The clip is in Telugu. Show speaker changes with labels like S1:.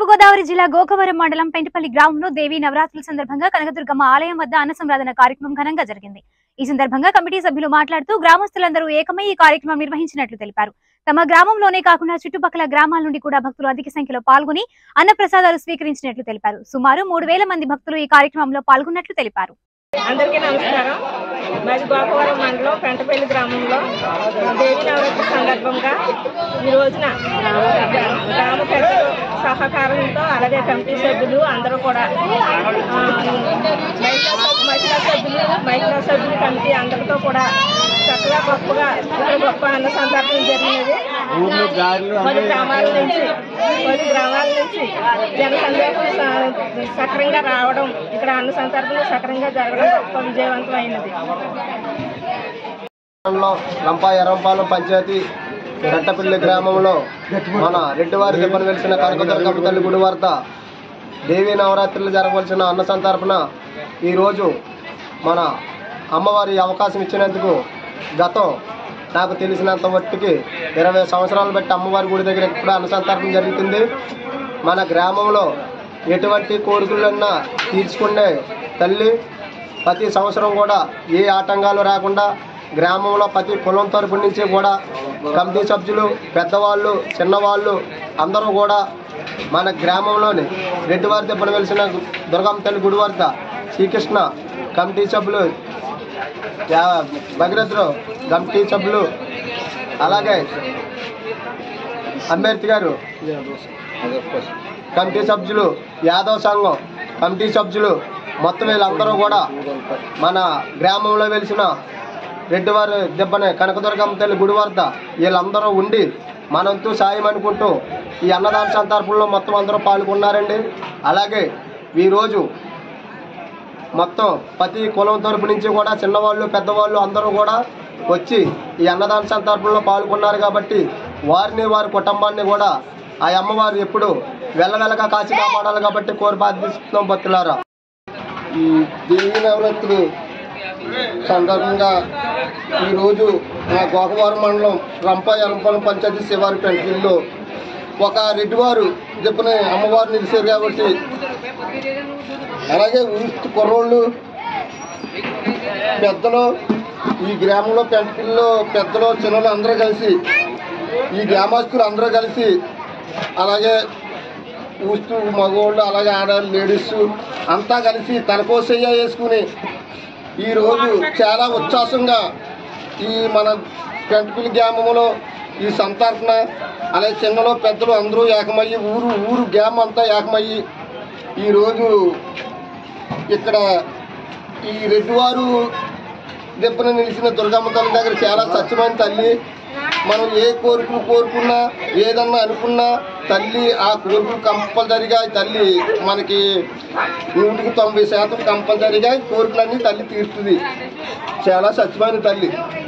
S1: తూర్పుగోదావరి జిల్లా గోకవరం మండలం పెంటపల్లి గ్రామంలో దేవి నవరాత్రుల సందర్భంగా కనకదుర్గమ్మ ఆలయం వద్ద అన్న సంరాధన కార్యక్రమం ఘనంగా జరిగింది ఈ సందర్భంగా కమిటీ సభ్యులు మాట్లాడుతూ గ్రామస్తులందరూ ఏకమై ఈ కార్యక్రమం నిర్వహించినట్లు తెలిపారు తమ గ్రామంలోనే కాకుండా చుట్టుపక్కల గ్రామాల నుండి కూడా భక్తులు అధిక సంఖ్యలో పాల్గొని అన్న ప్రసాదాలు స్వీకరించినట్లు తెలిపారు సుమారు మూడు వేల మంది భక్తులు ఈ కార్యక్రమంలో పాల్గొన్నట్లు తెలిపారు
S2: అందరికీ నమస్కారం మాది గోపవరం మండలం పెంటపల్లి గ్రామంలో దేవి నవరాత్రి సందర్భంగా ఈ రోజున గ్రామ పెద్దల సహకారంతో అలాగే కమిటీ సభ్యులు అందరూ కూడా ఆ, మహిళా సభ్యు- మహిళా సభ్యులు మహిళా సభ్యులు కమిటీ అందరితో కూడా చక్కగా గొప్పగా ఇక్కడ గొప్ప అన్న సందర్భం జరిగినది పది గ్రామాల నుంచి పది గ్రామాల నుంచి జనసందేహం సక్రంగా రావడం ఇక్కడ అన్న సందర్భంలో సక్రంగా జరగడం గొప్ప విజయవంతమైనది
S3: మండలంలో రంపా ఎర్రంపాలెం పంచాయతీ రెట్టపల్లి గ్రామంలో మన రెడ్డివారి దెబ్బను వెలిసిన కనకదుర్గమ్మ తల్లి గుడి వద్ద దేవీ నవరాత్రులు జరగవలసిన అన్న సంతర్పణ ఈరోజు మన అమ్మవారి అవకాశం ఇచ్చినందుకు గతం నాకు తెలిసినంత మట్టుకి ఇరవై సంవత్సరాలు బట్టి అమ్మవారి గుడి దగ్గర ఎప్పుడు అన్న సంతర్పణ జరుగుతుంది మన గ్రామంలో ఎటువంటి కోరికలన్నా తీర్చుకునే తల్లి ప్రతి సంవత్సరం కూడా ఏ ఆటంకాలు రాకుండా గ్రామంలో ప్రతి కులం తరపు నుంచి కూడా కమిటీ సభ్యులు పెద్దవాళ్ళు చిన్నవాళ్ళు అందరూ కూడా మన గ్రామంలోని రెడ్డివారి దెబ్బను వెలిసిన దుర్గమ్మ తల్లి గుడి వద్ద శ్రీకృష్ణ కమిటీ సభ్యులు యా- భగీరథుడు కమిటీ సభ్యులు అలాగే అంబేద్కర్ గారు కమిటీ సభ్యులు యాదవ్ సంఘం కమిటీ సభ్యులు మొత్తం వీళ్ళందరూ కూడా మన గ్రామంలో వెలిసిన రెడ్డివారి దెబ్బని కనకదుర్గమ్మ తల్లి గుడి వద్ద వీళ్ళందరూ ఉండి మనంతూ సాయం అనుకుంటూ ఈ అన్నదాన సంతర్పణలో మొత్తం అందరూ పాల్గొన్నారండి అలాగే ఈరోజు మొత్తం ప్రతి కులం తరపు నుంచి కూడా చిన్నవాళ్ళు పెద్దవాళ్ళు అందరూ కూడా వచ్చి ఈ అన్నదాన సంతర్పణలో పాల్గొన్నారు కాబట్టి వారిని వారి కుటుంబాన్ని కూడా ఆ అమ్మవారు ఎప్పుడు వెళ్ళవెళ్ళగా కాచి కాపాడాలి కాబట్టి కోరి బాధిస్తున్నాం భక్తులారా ఈ దేవి నవరాత్రులు సందర్భంగా ఈరోజు మా గోకవరం మండలం రంప ఎరంపలం పంచాయతీ శివారి పెంటల్లో ఒక రెడ్డివారు చెప్పిన అమ్మవారు నిలిచారు కాబట్టి అలాగే ఊరి కుర్రోళ్ళు పెద్దలు ఈ గ్రామంలో పెంటపిల్లో పెద్దలు చిన్నలు అందరూ కలిసి ఈ గ్రామస్తులు అందరూ కలిసి అలాగే ఊస్తూ మగవాళ్ళు అలాగే ఆడవాళ్ళు లేడీస్ అంతా కలిసి తలకోసయ్య వేసుకుని ఈరోజు చాలా ఉత్సాహంగా ఈ మన పెంటపిల్లి గ్రామంలో ఈ సంతర్పణ అలాగే చిన్నలో పెద్దలు అందరూ ఏకమయ్యి ఊరు ఊరు గ్రామం అంతా ఏకమయ్యి ఈరోజు ఇక్కడ ఈ రెడ్డివారు దెబ్బన నిలిచిన దుర్గమ్మ తల్లి దగ్గర చాలా స్వచ్ఛమైన తల్లి మనం ఏ కోరికలు కోరుకున్నా ఏదన్నా అనుకున్నా తల్లి ఆ కోరికలు కంపల్సరిగా ఈ తల్లి మనకి నూటికి తొంభై శాతం కంపల్సరిగా ఈ కోరికలన్నీ తల్లి తీరుస్తుంది చాలా స్వచ్ఛమైన తల్లి